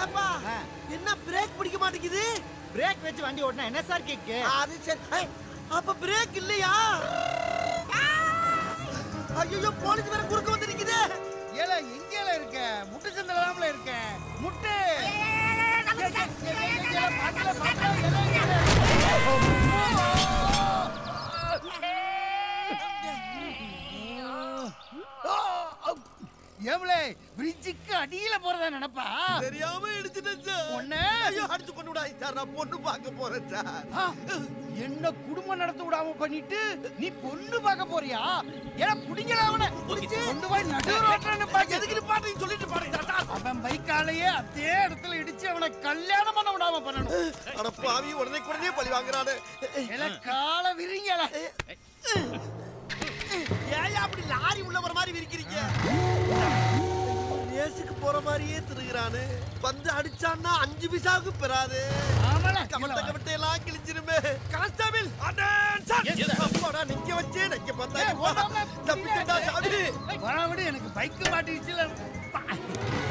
ஏப்பா என்ன பிரேக் பிடிக்க மாட்டேங்குது பிரேக் வச்சு வண்டி ஓட்டினா என்ன சார் கேக்கு அது சரி ஏய், அப்ப பிரேக் இல்லையா ஐயோ போலீஸ் வேற குறுக்க வந்து நிக்குது ஏல எங்கேல இருக்க முட்டு சந்திரலாமல இருக்க முட்டு ஏ, ஏ, ஏ, ஏ, ஏ, ஏல, பாக்கல, பாக்கல, ஏல, ஏல. ஏவலே பிரிட்ஜுக்கு அடியில போறதா நினைப்பா தெரியாம இடிச்சிட்டேன் சார் ஒண்ணு ஐயோ அடிச்சு கொண்டு விடாய் சார் நான் பொண்ணு பார்க்க போறேன் சார் ஆ, என்ன குடும்பம் நடத்த விடாம பண்ணிட்டு நீ பொண்ணு பார்க்க போறியா ஏன்னா புடிங்கல அவனை புடிச்சு கொண்டு போய் நடு ரோட்ல நிப்பாட்டு. எதுக்கு பாட்டு சொல்லிட்டு பாருங்க சார் அவன் பைக்காலேயே அதே இடத்துல இடிச்சு அவனை கல்யாணம் பண்ண விடாம பண்ணணும் அட பாவி உடனே உடனே பழி வாங்குறானு இல்ல கால விரிங்கல ஏன் அப்படி லாரி உள்ள வர மாதிரி விரிக்கிறீங்க ரேஸுக்கு போற மாதிரியே திருகிறானு வந்து அடிச்சான்னா அஞ்சு பைசாவுக்கு பெறாது ஆமாடா கமட்ட கமட்ட எல்லாம் கிழிச்சிருமே கான்ஸ்டபிள் அப்பாடா நிக்க வச்சே நிக்க பார்த்தா ஏய், ஓடாம தப்பிக்கட்டா சாமி வரவிடு எனக்கு பைக் மாட்டிடுச்சுல